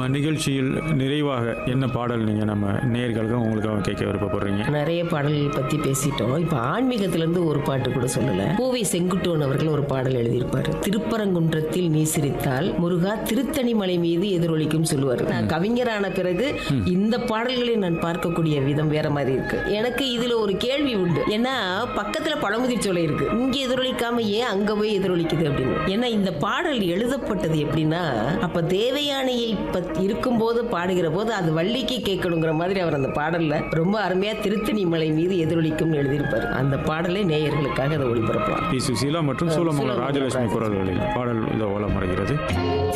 நிகழ்ச்சியில் நிறைவாக என்ன பாடல் நீங்கள் நம்ம நேர்களுக்கும் உங்களுக்காக கேட்க விருப்பப்படுறீங்க நிறைய பாடல்கள் பத்தி பேசிட்டோம் இப்ப ஆன்மீகத்துல இருந்து ஒரு பாட்டு கூட சொல்லல பூவை செங்குட்டுவன் அவர்கள் ஒரு பாடல் எழுதியிருப்பாரு திருப்பரங்குன்றத்தில் நீ சிரித்தால் முருகா திருத்தணி மலை மீது எதிரொலிக்கும் சொல்லுவார் நான் கவிஞரான பிறகு இந்த பாடல்களை நான் பார்க்கக்கூடிய விதம் வேற மாதிரி இருக்கு எனக்கு இதுல ஒரு கேள்வி உண்டு ஏன்னா பக்கத்துல பழமுதிர் சோலை இருக்கு இங்க எதிரொலிக்காம ஏன் அங்க போய் எதிரொலிக்குது அப்படின்னு ஏன்னா இந்த பாடல் எழுதப்பட்டது எப்படின்னா அப்ப தேவயானையை பத்தி இருக்கும்போது பாடுகிற போது அது வள்ளிக்கு கேட்கணுங்கிற மாதிரி அவர் அந்த பாடல்ல ரொம்ப அருமையா திருத்தணி மலை மீது எதிரொலிக்கும்னு எழுதியிருப்பார் அந்த பாடலை நேயர்களுக்காக அதை ஒளிபரப்பலாம் பி சுசீலா மற்றும் சூலமங்கலம் சூலமங்கலம் ராஜலட்சுமி ராஜலட்சுமி. குரல்களில் பாடல் இந்த ஓலம் வருகிறது